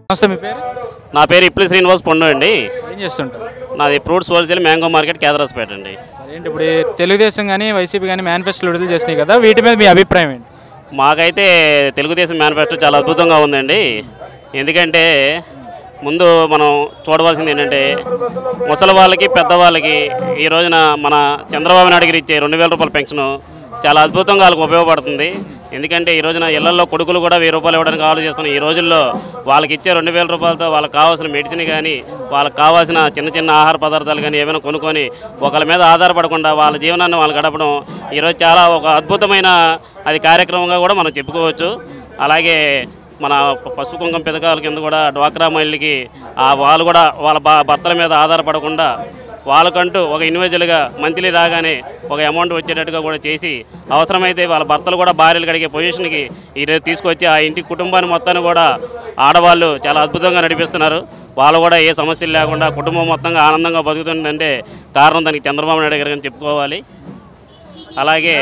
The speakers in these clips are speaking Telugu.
నమస్తే మీ పేరు నా పేరు ఇప్లి శ్రీనివాస్ పొండు అండి ఏం చేస్తుంటారు నాది fruits wholesale mango market Kedaraspet అండి సరే ఏంటి ఇప్పుడు ఈ తెలుగుదేశం కానీ వైసీపీ కానీ మేనిఫెస్టో విడుదల చేసినాయి కదా వీటి మీద మీ అభిప్రాయం ఏంటి మాకైతే తెలుగుదేశం మేనిఫెస్టో చాలా అద్భుతంగా ఉందండి ఎందుకంటే ముందు మనం చూడవలసింది ఏంటంటే ముసలి వాళ్ళకి పెద్దవాళ్ళకి ఈ రోజున మన చంద్రబాబు నాయుడు గారు ఇచ్చే రెండు వేల రూపాయల పెన్షన్ చాలా అద్భుతంగా వాళ్ళకి ఉపయోగపడుతుంది ఎందుకంటే ఈ రోజున ఇళ్లలో కొడుకులు కూడా వెయ్యి రూపాయలు ఇవ్వడానికి ఆలోచిస్తున్నాం ఈ రోజుల్లో వాళ్ళకి ఇచ్చే రెండు వేల రూపాయలతో వాళ్ళకి కావాల్సిన మెడిసిన్ కానీ వాళ్ళకి కావాల్సిన చిన్న చిన్న ఆహార పదార్థాలు కానీ ఏమైనా కొనుక్కొని ఒకళ్ళ మీద ఆధారపడకుండా వాళ్ళ జీవనాన్ని వాళ్ళు గడపడం ఈరోజు చాలా ఒక అద్భుతమైన అది కార్యక్రమంగా కూడా మనం చెప్పుకోవచ్చు అలాగే మన ప- పసుపు కుంకం పథకాల కింద కూడా డ్వాక్రా మహిళలకి ఆ వాళ్ళు కూడా వాళ్ళ భ- భర్తల మీద ఆధారపడకుండా వాళ్ళకంటూ ఒక ఇండివిజువల్గా మంత్లీ రాగానే ఒక అమౌంట్ వచ్చేటట్టుగా కూడా చేసి అవసరమైతే వాళ్ళ భర్తలు కూడా భార్యలు కడిగే పొజిషన్కి ఈరోజు తీసుకొచ్చి ఆ ఇంటి కుటుంబాన్ని మొత్తాన్ని కూడా ఆడవాళ్ళు చాలా అద్భుతంగా నడిపిస్తున్నారు వాళ్ళు కూడా ఏ సమస్యలు లేకుండా కుటుంబం మొత్తంగా ఆనందంగా బతుకుతుందంటే కారణం దానికి చంద్రబాబు నాయుడు గారు అని చెప్పుకోవాలి అలాగే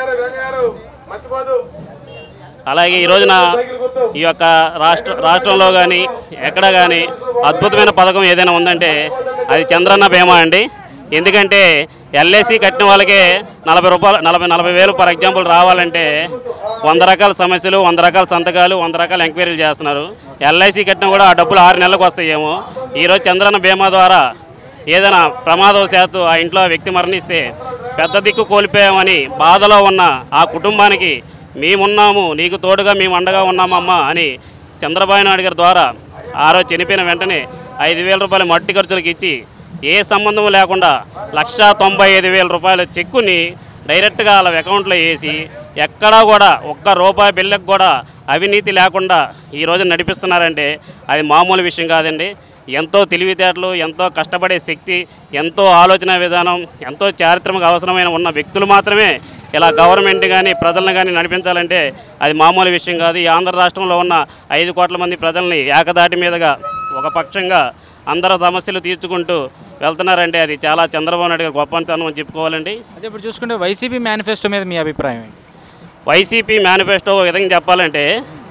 అలాగే ఈ రోజున ఈ యొక్క రాష్ట్ర రాష్ట్రంలో కానీ ఎక్కడ కానీ అద్భుతమైన పథకం ఏదైనా ఉందంటే అది చంద్రన్న బీమా అండి ఎందుకంటే ఎల్ఐసి కట్టిన వాళ్ళకే నలభై రూపాయలు నలభై నలభై వేలు ఫర్ ఎగ్జాంపుల్ రావాలంటే వంద రకాల సమస్యలు వంద రకాల సంతకాలు వంద రకాల ఎంక్వైరీలు చేస్తున్నారు ఎల్ఐసి కట్టినా కూడా ఆ డబ్బులు ఆరు నెలలకు వస్తాయేమో ఈరోజు చంద్రన్న బీమా ద్వారా ఏదైనా ప్రమాదవశాత్తు ఆ ఇంట్లో ఆ వ్యక్తి మరణిస్తే పెద్ద దిక్కు కోల్పోయామని బాధలో ఉన్న ఆ కుటుంబానికి మేమున్నాము నీకు తోడుగా మేము అండగా ఉన్నామమ్మా అని చంద్రబాబు నాయుడు గారి ద్వారా ఆ రోజు చనిపోయిన వెంటనే ఐదు వేల రూపాయల మట్టి ఖర్చులకు ఇచ్చి ఏ సంబంధం లేకుండా లక్షా తొంభై ఐదు వేల రూపాయల చెక్కుని డైరెక్ట్గా వాళ్ళ అకౌంట్లో వేసి ఎక్కడా కూడా ఒక్క రూపాయి బిల్లకు కూడా అవినీతి లేకుండా ఈ రోజు నడిపిస్తున్నారంటే అది మామూలు విషయం కాదండి ఎంతో తెలివితేటలు ఎంతో కష్టపడే శక్తి ఎంతో ఆలోచన విధానం ఎంతో చారిత్రక అవసరమైన ఉన్న వ్యక్తులు మాత్రమే ఇలా గవర్నమెంట్ కానీ ప్రజలను కానీ నడిపించాలంటే అది మామూలు విషయం కాదు ఈ ఆంధ్ర రాష్ట్రంలో ఉన్న ఐదు కోట్ల మంది ప్రజల్ని ఏకదాటి మీదుగా ఒక పక్షంగా అందరూ సమస్యలు తీర్చుకుంటూ వెళ్తున్నారంటే అది చాలా చంద్రబాబు నాయుడు గారి గొప్పతనం అని చెప్పుకోవాలండి అదే ఇప్పుడు చూసుకుంటే వైసీపీ మేనిఫెస్టో మీద మీ అభిప్రాయం ఏంటి వైసీపీ మేనిఫెస్టో ఒక విధంగా చెప్పాలంటే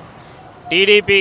టీడీపీ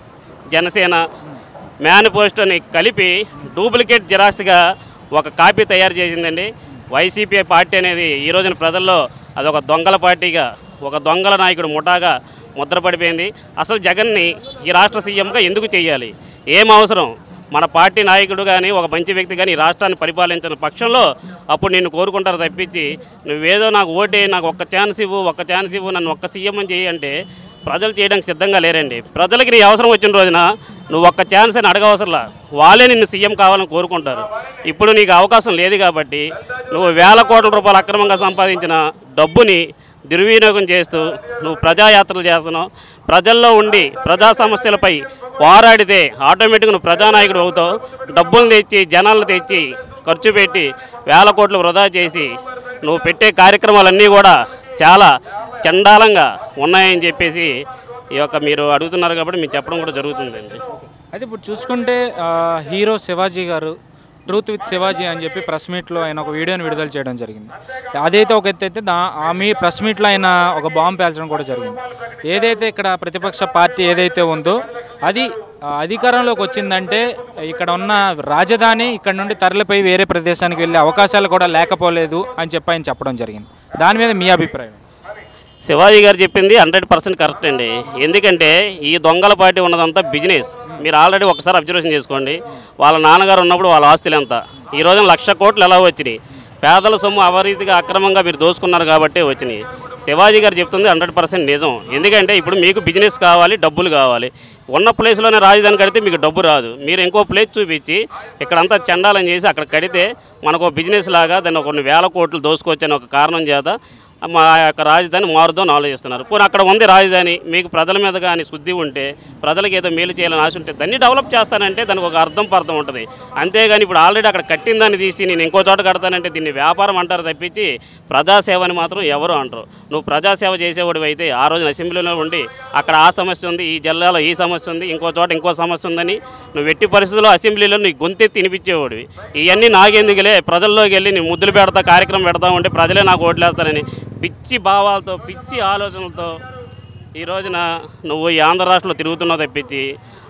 జనసేన మేనిఫెస్టోని కలిపి డూప్లికేట్ జిరాక్స్గా ఒక కాపీ తయారు చేసిందండి వైసీపీ పార్టీ అనేది ఈ రోజున ప్రజల్లో అదొక దొంగల పార్టీగా ఒక దొంగల నాయకుడు ముఠాగా ముద్రపడిపోయింది అసలు జగన్ని ఈ రాష్ట్ర సీఎంగా ఎందుకు చేయాలి ఏం అవసరం మన పార్టీ నాయకుడు కానీ ఒక మంచి వ్యక్తి కానీ ఈ రాష్ట్రాన్ని పరిపాలించిన పక్షంలో అప్పుడు నిన్ను కోరుకుంటారు తప్పించి నువ్వేదో నాకు ఓటే నాకు ఒక్క ఛాన్స్ ఇవ్వు ఒక్క ఛాన్స్ ఇవ్వు నన్ను ఒక్క సీఎం అని చేయి అంటే ప్రజలు చేయడానికి సిద్ధంగా లేరండి ప్రజలకి నీ అవసరం వచ్చిన రోజున నువ్వు ఒక్క ఛాన్స్ అని అడగవసరంలా వాళ్ళే నిన్ను సీఎం కావాలని కోరుకుంటారు ఇప్పుడు నీకు అవకాశం లేదు కాబట్టి నువ్వు వేల కోట్ల రూపాయలు అక్రమంగా సంపాదించిన డబ్బుని దుర్వినియోగం చేస్తూ నువ్వు ప్రజాయాత్రలు చేస్తున్నావు ప్రజల్లో ఉండి ప్రజా సమస్యలపై పోరాడితే ఆటోమేటిక్గా నువ్వు ప్రజానాయకుడు అవుతావు డబ్బులు తెచ్చి జనాలను తెచ్చి ఖర్చు పెట్టి వేల కోట్లు వృధా చేసి నువ్వు పెట్టే కార్యక్రమాలన్నీ కూడా చాలా చండాలంగా ఉన్నాయని చెప్పేసి ఈ యొక్క మీరు అడుగుతున్నారు కాబట్టి మీరు చెప్పడం కూడా జరుగుతుందండి అయితే ఇప్పుడు చూసుకుంటే ఆ, హీరో శివాజీ గారు ట్రూత్ విత్ శివాజీ అని చెప్పి ప్రెస్ మీట్లో ఆయన ఒక వీడియోని విడుదల చేయడం జరిగింది అదైతే ఒక ఎత్తు అయితే దా ఆ మీ ప్రెస్ మీట్లో ఆయన ఒక బాంబు పేల్చడం కూడా జరిగింది ఏదైతే ఇక్కడ ప్రతిపక్ష పార్టీ ఏదైతే ఉందో అది ఆ, అధికారంలోకి వచ్చిందంటే ఇక్కడ ఉన్న రాజధాని ఇక్కడ నుండి తరలిపోయి వేరే ప్రదేశానికి వెళ్ళే అవకాశాలు కూడా లేకపోలేదు అని చెప్పి ఆయన చెప్పడం జరిగింది దాని మీద మీ అభిప్రాయం శివాజీ గారు చెప్పింది హండ్రెడ్ పర్సెంట్ కరెక్ట్ అండి ఎందుకంటే ఈ దొంగల పార్టీ ఉన్నదంతా బిజినెస్ మీరు ఆల్రెడీ ఒకసారి అబ్జర్వేషన్ చేసుకోండి వాళ్ళ నాన్నగారు ఉన్నప్పుడు వాళ్ళ ఆస్తులు ఎంత ఈ రోజున లక్ష కోట్లు ఎలా వచ్చినాయి పేదల సొమ్ము అవరీతిగా అక్రమంగా మీరు దోసుకున్నారు కాబట్టి వచ్చినాయి శివాజీ గారు చెప్తుంది హండ్రెడ్ పర్సెంట్ నిజం ఎందుకంటే ఇప్పుడు మీకు బిజినెస్ కావాలి డబ్బులు కావాలి ఉన్న ప్లేస్లోనే రాజధాని కడితే మీకు డబ్బు రాదు మీరు ఇంకో ప్లేస్ చూపించి ఇక్కడంతా చండాలని చేసి అక్కడ కడితే మనకు ఒక బిజినెస్ లాగా దాన్ని కొన్ని వేల కోట్లు దోసుకోవచ్చని ఒక కారణం చేత మా యొక్క రాజధాని మారుదామని ఆలోచిస్తున్నారు పోనీ అక్కడ ఉంది రాజధాని మీకు ప్రజల మీద కానీ శుద్ధి ఉంటే ప్రజలకు ఏదో మేలు చేయాలని ఆశ ఉంటే దాన్ని డెవలప్ చేస్తానంటే దానికి ఒక అర్థం పర్థం ఉంటుంది అంతేగాని ఇప్పుడు ఆల్రెడీ అక్కడ కట్టిన దాన్ని తీసి నేను ఇంకో చోట కడతానంటే దీన్ని వ్యాపారం అంటారు తప్పించి ప్రజాసేవ అని మాత్రం ఎవరు అంటారు నువ్వు ప్రజాసేవ చేసేవాడు అయితే ఆ రోజున అసెంబ్లీలో ఉండి అక్కడ ఆ సమస్య ఉంది ఈ జిల్లాలో ఈ సమస్య ఉంది ఇంకో చోట ఇంకో సమస్య ఉందని నువ్వు ఎట్టి పరిస్థితుల్లో అసెంబ్లీలో నీ గొంతెత్తి తినిపించేవాడివి ఇవన్నీ నాకెందుకులే ప్రజల్లోకి వెళ్ళి నీ ముద్దులు పెడతా కార్యక్రమం పెడతా ఉంటే ప్రజలే నాకు ఓట్లేస్తారని పిచ్చి భావాలతో పిచ్చి ఆలోచనలతో ఈ రోజున నువ్వు ఈ ఆంధ్ర రాష్ట్రంలో తిరుగుతున్నావు తప్పించి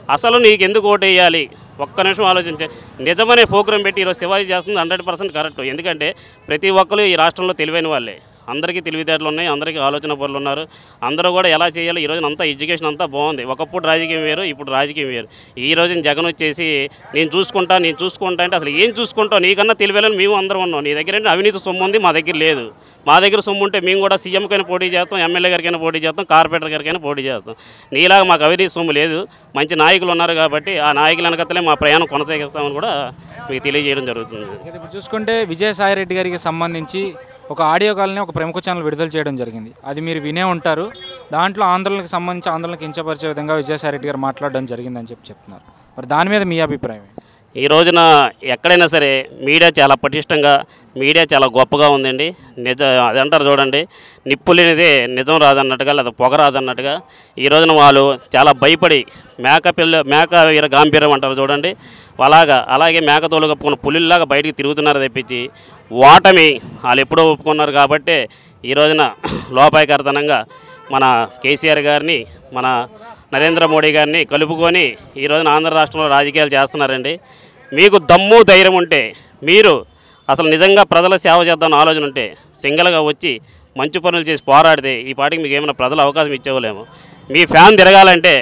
అసలు నీకు ఎందుకు ఓటు వేయాలి ఒక్క నిమిషం ఆలోచించే నిజమనే ప్రోగ్రాం పెట్టి ఈరోజు శివాజీ చేస్తుంది హండ్రెడ్ పర్సెంట్ కరెక్ట్ ఎందుకంటే ప్రతి ఒక్కరు ఈ రాష్ట్రంలో తెలివైన వాళ్ళే అందరికీ తెలివితేటలు ఉన్నాయి అందరికీ ఆలోచన పనులు ఉన్నారు అందరూ కూడా ఎలా చేయాలి ఈ రోజున అంతా ఎడ్యుకేషన్ అంతా బాగుంది ఒకప్పుడు రాజకీయం వేరు ఇప్పుడు రాజకీయం వేరు ఈ రోజున జగన్ వచ్చేసి నేను చూసుకుంటా నేను చూసుకుంటా అంటే అసలు ఏం చూసుకుంటావు నీకన్నా తెలివేలని మేము అందరం ఉన్నాం నీ దగ్గర ఏంటి అవినీతి సొమ్ము ఉంది మా దగ్గర లేదు మా దగ్గర సొమ్ము ఉంటే మేము కూడా సీఎంకైనా పోటీ చేస్తాం ఎమ్మెల్యే గారికైనా పోటీ చేస్తాం కార్పొరేటర్ గారికైనా పోటీ చేస్తాం నీలాగా మాకు అవినీతి సొమ్ము లేదు మంచి నాయకులు ఉన్నారు కాబట్టి ఆ నాయకుల వెనకతలే మా ప్రయాణం కొనసాగిస్తామని కూడా మీకు తెలియజేయడం జరుగుతుంది ఇక ఇప్పుడు చూసుకుంటే విజయసాయి రెడ్డి గారికి సంబంధించి ఒక ఆడియో కాల్ని ఒక ప్రముఖ ఛానల్ విడుదల చేయడం జరిగింది అది మీరు వినే ఉంటారు దాంట్లో ఆందోళనకు సంబంధించి ఆందోళనకు కించపరిచే విధంగా విజయసాయి రెడ్డి గారు మాట్లాడడం జరిగిందని చెప్పి చెప్తున్నారు మరి దాని మీద మీ అభిప్రాయం ఏంటి? ఈ రోజున ఎక్కడైనా సరే మీడియా చాలా పటిష్టంగా మీడియా చాలా గొప్పగా ఉందండి నిజ అది అంటారు చూడండి నిప్పు లేనిదే నిజం రాదన్నట్టుగా లేదా పొగ రాదన్నట్టుగా ఈ రోజున వాళ్ళు చాలా భయపడి మేక పిల్ల మేక వీర గాంభీర్యం అంటారు చూడండి అలాగా అలాగే మేక తోలు కప్పుకున్న పులిల్లాగా బయటికి తిరుగుతున్నారు తెప్పించి ఓటమి వాళ్ళు ఎప్పుడో ఒప్పుకున్నారు కాబట్టి ఈ రోజున లోపాయకర్తనంగా మన కేసీఆర్ గారిని మన నరేంద్ర మోడీ గారిని కలుపుకొని ఈ రోజున ఆంధ్ర రాష్ట్రంలో రాజకీయాలు చేస్తున్నారండి మీకు దమ్ము ధైర్యం ఉంటే మీరు అసలు నిజంగా ప్రజల సేవ చేద్దాం ఆలోచన ఉంటే సింగిల్గా వచ్చి మంచి పనులు చేసి పోరాడితే ఈ పాటికి మీకు ఏమైనా ప్రజలు అవకాశం ఇచ్చేవాళ్ళేమో మీ ఫ్యాన్ తిరగాలంటే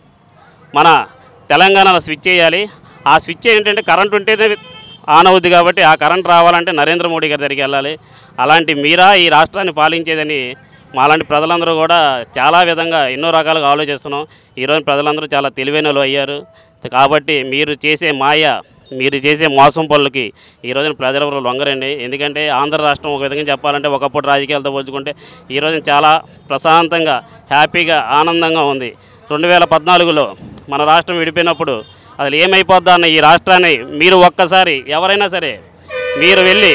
మన తెలంగాణలో స్విచ్ చేయాలి ఆ స్విచ్ ఏంటంటే కరెంట్ ఉంటేనే ఆన్ అవుద్ది కాబట్టి ఆ కరెంట్ రావాలంటే నరేంద్ర మోడీ గారి దగ్గరికి వెళ్ళాలి అలాంటి మీరా ఈ రాష్ట్రాన్ని పాలించేదని మాలాంటి ప్రజలందరూ కూడా చాలా విధంగా ఎన్నో రకాలుగా ఆలోచిస్తున్నాం ఈరోజు ప్రజలందరూ చాలా తెలివైన వాళ్ళు అయ్యారు కాబట్టి మీరు చేసే మాయ మీరు చేసే మోసం పనులకి ఈ రోజున ప్రజలెవరు లొంగరండి ఎందుకంటే ఆంధ్ర రాష్ట్రం ఒక విధంగా చెప్పాలంటే ఒకప్పుడు రాజకీయాలతో పోల్చుకుంటే ఈ రోజున చాలా ప్రశాంతంగా హ్యాపీగా ఆనందంగా ఉంది రెండు వేల పద్నాలుగులో మన రాష్ట్రం విడిపోయినప్పుడు అసలు ఏమైపోద్దా అన్న ఈ రాష్ట్రాన్ని మీరు ఒక్కసారి ఎవరైనా సరే మీరు వెళ్ళి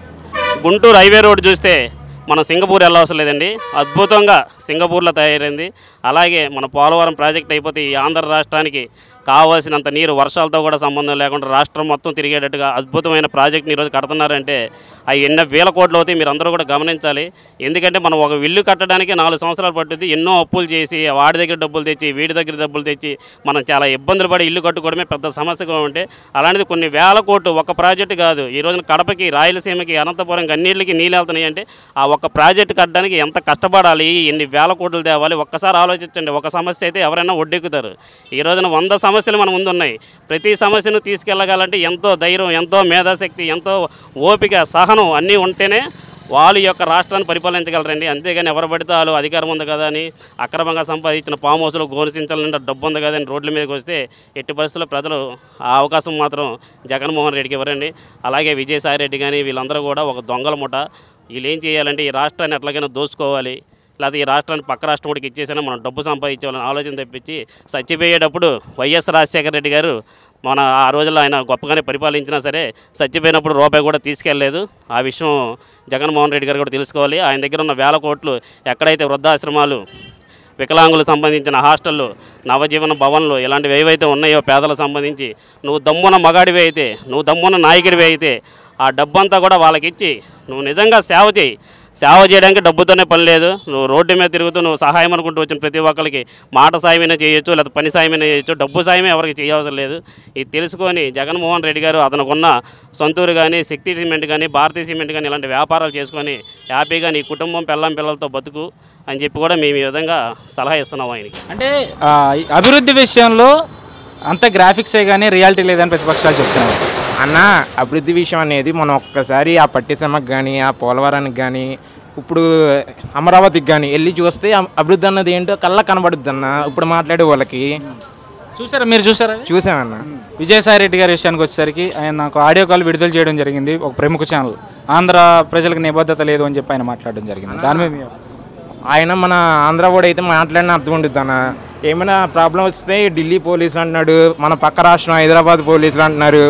గుంటూరు హైవే రోడ్ చూస్తే మనం సింగపూర్ వెళ్ళవసరం లేదండి అద్భుతంగా సింగపూర్లో తయారైంది అలాగే మన పోలవరం ప్రాజెక్ట్ అయిపోతే ఈ ఆంధ్ర రాష్ట్రానికి కావాల్సినంత నీరు వర్షాలతో కూడా సంబంధం లేకుండా రాష్ట్రం మొత్తం తిరిగేటట్టుగా అద్భుతమైన ప్రాజెక్ట్ని ఈరోజు కడుతున్నారంటే అవి ఎన్నో వేల కోట్లు అవుతాయి మీరు అందరూ కూడా గమనించాలి ఎందుకంటే మనం ఒక ఇల్లు కట్టడానికి నాలుగు సంవత్సరాలు పట్టుద్ది ఎన్నో అప్పులు చేసి వాడి దగ్గర డబ్బులు తెచ్చి వీడి దగ్గర డబ్బులు తెచ్చి మనం చాలా ఇబ్బందులు పడి ఇల్లు కట్టుకోవడమే పెద్ద సమస్యగా ఉంటే అలాంటిది కొన్ని వేల కోట్లు ఒక ప్రాజెక్టు కాదు ఈ రోజున కడపకి రాయలసీమకి అనంతపురం అన్నిటికి నీళ్ళు వెళ్తున్నాయి అంటే ఆ ఒక్క ప్రాజెక్టు కట్టడానికి ఎంత కష్టపడాలి ఎన్ని వేల కోట్లు తేవాలి ఒక్కసారి ఆలోచించండి ఒక సమస్య అయితే ఎవరైనా ఒడ్డెక్కుతారు ఈ రోజున వంద సమస్యలు మన ముందు ఉన్నాయి ప్రతి సమస్యను తీసుకెళ్ళగాలంటే ఎంతో ధైర్యం ఎంతో మేధాశక్తి ఎంతో ఓపిక సహనం అన్నీ ఉంటేనే వాళ్ళ యొక్క రాష్ట్రాన్ని పరిపాలించగలరండి అంతేగాని ఎవరు పడితే వాళ్ళు అధికారం ఉంది కదా అని అక్రమంగా సంపాదించిన ఫామ్ హౌస్లో గోరుసించాలంటే డబ్బు ఉంది కదా అని రోడ్ల మీదకి వస్తే ఎట్టి పరిస్థితుల్లో ప్రజలు ఆ అవకాశం మాత్రం జగన్మోహన్ రెడ్డికి ఇవ్వరండి అలాగే విజయసాయి రెడ్డి కానీ వీళ్ళందరూ కూడా ఒక దొంగల ముఠ వీళ్ళు ఏం చేయాలంటే ఈ రాష్ట్రాన్ని ఎట్లాగైనా దోచుకోవాలి లేకపోతే ఈ రాష్ట్రాన్ని పక్క రాష్ట్రం కూడా ఇచ్చేసినా మనం డబ్బు సంపాదించాలని ఆలోచన తెప్పించి చచ్చిపోయేటప్పుడు వైఎస్ రాజశేఖర రెడ్డి గారు మన ఆ రోజుల్లో ఆయన గొప్పగానే పరిపాలించినా సరే చచ్చిపోయినప్పుడు రూపాయి కూడా తీసుకెళ్ళలేదు ఆ విషయం జగన్మోహన్ రెడ్డి గారు కూడా తెలుసుకోవాలి ఆయన దగ్గర ఉన్న వేల కోట్లు ఎక్కడైతే వృద్ధాశ్రమాలు వికలాంగులకు సంబంధించిన హాస్టళ్ళు నవజీవన భవన్లు ఇలాంటివి ఏవైతే ఉన్నాయో పేదలకు సంబంధించి నువ్వు దమ్మున మగాడివి అయితే నువ్వు దమ్మున నాయకుడివి అయితే ఆ డబ్బంతా కూడా వాళ్ళకి ఇచ్చి నువ్వు నిజంగా సేవ చేయి సేవ చేయడానికి డబ్బుతోనే పని లేదు నువ్వు రోడ్డు మీద తిరుగుతూ నువ్వు సహాయం అనుకుంటూ వచ్చిన ప్రతి ఒక్కరికి మాట సాయమైనా చేయొచ్చు లేదా పని సాయమైనా చేయొచ్చు డబ్బు సాయమే ఎవరికి చేయవసరం లేదు ఇది తెలుసుకొని జగన్మోహన్ రెడ్డి గారు అతనుకున్న సొంతూరు కానీ శక్తి సిమెంట్ కానీ భారతీయ సిమెంట్ కానీ ఇలాంటి వ్యాపారాలు చేసుకొని హ్యాపీగా నీ కుటుంబం పిల్లం పిల్లలతో బతుకు అని చెప్పి కూడా మేము ఈ విధంగా సలహా ఇస్తున్నాం ఆయనకి అంటే ఆ, ఈ అభివృద్ధి విషయంలో అంత గ్రాఫిక్సే కానీ రియాలిటీ లేదని ప్రతిపక్షాలు చెప్తున్నారు అన్న అభివృద్ధి విషయం అనేది మనం ఒక్కసారి ఆ పట్టిసీమకు కానీ ఆ పోలవరానికి కానీ ఇప్పుడు అమరావతికి కానీ వెళ్ళి చూస్తే అమ్- అభివృద్ధి అన్నది ఏంటో కళ్ళ కనబడుద్ది అన్న ఇప్పుడు మాట్లాడే వాళ్ళకి చూసారా మీరు చూసారా అది? చూసామన్న విజయసాయి రెడ్డి గారి విషయానికి వచ్చేసరికి ఆయన నాకు ఆడియో కాల్ విడుదల చేయడం జరిగింది ఒక ప్రముఖ ఛానల్ ఆంధ్ర ప్రజలకు నిబద్ధత లేదు అని చెప్పి ఆయన మాట్లాడడం జరిగింది దాని మీద మీ అభిప్రాయం? ఆయన మన ఆంధ్ర కూడా అయితే మాట్లాడిన అర్థం ఉంటుంది అన్న ఏమైనా ప్రాబ్లం వస్తే ఢిల్లీ పోలీసులు అంటున్నాడు మన పక్క రాష్ట్రం హైదరాబాద్ పోలీసులు అంటున్నారు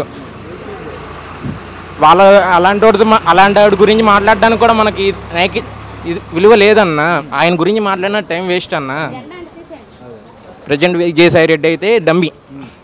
వాళ్ళ అలాంటి వాడితో మా- అలాంటి వాడి గురించి మాట్లాడడానికి కూడా మనకి నైకి ఇది విలువ లేదన్న ఆయన గురించి మాట్లాడిన టైం వేస్ట్ అన్న ప్రజెంట్ విజయసాయి రెడ్డి అయితే డమ్మి